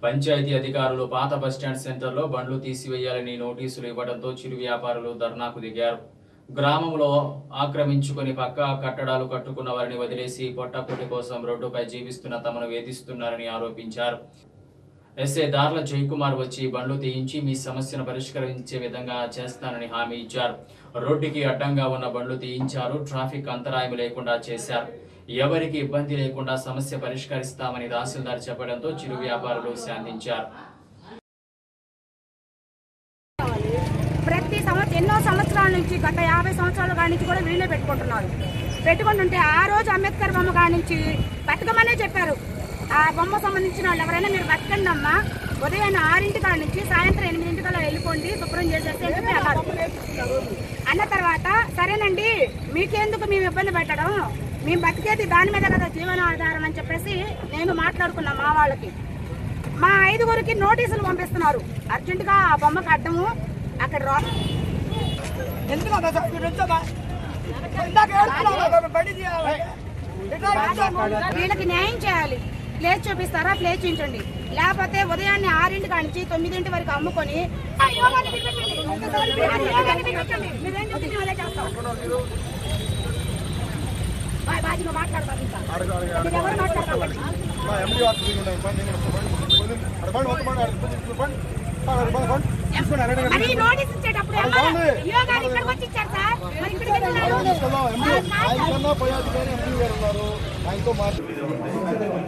పంచాయతీ అధికారులు పాత బస్టాండ్ సెంటర్లో బండ్లు తీసివేయాలని నోటీసులు ఇవ్వడంతో చిరు వ్యాపారులు ధర్నాకు దిగారు గ్రామంలో ఆక్రమించుకొని పక్క కట్టడాలు కట్టుకున్న వారిని వదిలేసి పొట్టపొట్టి కోసం రోడ్డుపై జీవిస్తున్న తమను వేధిస్తున్నారని ఆరోపించారు ఎస్ఏ దార్ల జయకుమార్ వచ్చి బండ్లు తీయించి మీ సమస్యను పరిష్కరించే విధంగా చేస్తానని హామీ ఇచ్చారు రోడ్డుకి అడ్డంగా ఉన్న బండ్లు తీయించారు ట్రాఫిక్ అంతరాయం లేకుండా చేశారు ఎవరికి ఇబ్బంది లేకుండా సమస్య పరిష్కరిస్తామని తహసీల్దార్ చెప్పడంతో చిరు వ్యాపారులు శాంతించారు ప్రతి సంవత్సరం ఎన్నో సంవత్సరాల నుంచి గత యాభై సంవత్సరాల కాడి నుంచి కూడా వీళ్ళే పెట్టుకుంటున్నారు పెట్టుకుంటుంటే ఆ రోజు అంబేద్కర్ బొమ్మ కాడి నుంచి బతకమనే చెప్పారు ఆ బొమ్మ సంబంధించిన వాళ్ళు ఎవరైనా మీరు బతకండి అమ్మా ఉదయం ఆరింటి కాడ నుంచి సాయంత్రం ఎనిమిదింటికల్లా వెళ్ళిపోండి శుభ్రం చేసేస్తే అని చెప్పి అన్నారు అన్న తర్వాత సరేనండి మీకెందుకు మేము ఇబ్బంది పెట్టడం మేము బతికేది దాని మీద కదా జీవనాధారం అని చెప్పేసి నేను మాట్లాడుకున్నాం మా వాళ్ళకి మా ఐదుగురికి నోటీసులు పంపిస్తున్నారు అర్జెంటుగా ఆ బొమ్మకు అడ్డము అక్కడ రా ఎందుకన్నా సార్ మీరు వచ్చామా ఇందాక ఏడుస్తున్నావా? బండి తీయాలి. ఇట్లా వచ్చామా? వీళ్ళకి న్యాయం చేయాలి ప్లేస్ చూపిస్తారా ప్లేస్ చూపించండి లేకపోతే ఉదయాన్నే ఆరింటి కాడి నుంచి తొమ్మిదింటి వరకు అమ్ముకొని ఆ యోగాన్ని పిలిపించండి. ఆ యోగాన్ని పిలిపించండి. మీరేం చెప్తే అదే చేస్తాం. బాయ్ బాజీ నువ్వు మాట్లాడతాను ఇంకా మీరు ఎవరు మాట్లాడతారు మా ఎండి వారు తిరిగి ఉన్నాయి. బండి ఇక్కడ బండి బండి అక్కడ బండి మొత్తం బండి అక్కడ బండి బండి అక్కడ బండి బండి తీసుకొని అక్కడ ఇక్కడ మరి నోటీస్ ఇచ్చేటప్పుడు అది ఏమన్నా? బాగుంది. యోగాని ఇక్కడికి వచ్చి ఇచ్చారు సార్ మరి ఇక్కడికి ఎందుకు రారు? తీసుకెళ్దాం. ఎండి ఆయన కన్నా పై అధికారి ఎండి గారు ఉన్నారు ఆయనతో మాట్లాడి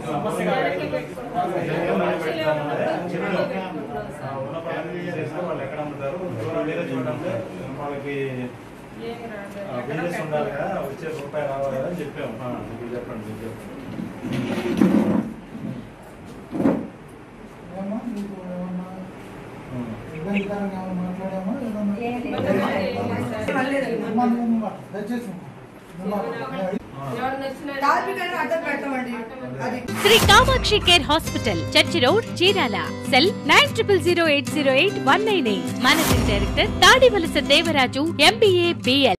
వాళ్ళు ఎక్కడ అమ్ముతారు వేరే చూడండి వాళ్ళకి బిజినెస్ ఉండాలి కదా వచ్చే రూపాయి రావాలి కదా అని చెప్పాము ఆ, మీరు చెప్పండి మీరు చెప్పండి ఏమన్నా మీకు ఏమన్నా ఉం. ఇబ్బందికరంగా ఏమన్నా మాట్లాడామా ఏమన్నా మిమ్మల్ని మిమ్మల్ని దయచేసి మిమ్మల్ని కార్మికులను అడ్డం పెట్టమండి అది Shri Kamakshi care hospital church road Chirala cell nine triple zero eight zero eight one nine eight managing director Tadivalasa Devaraju MBA BL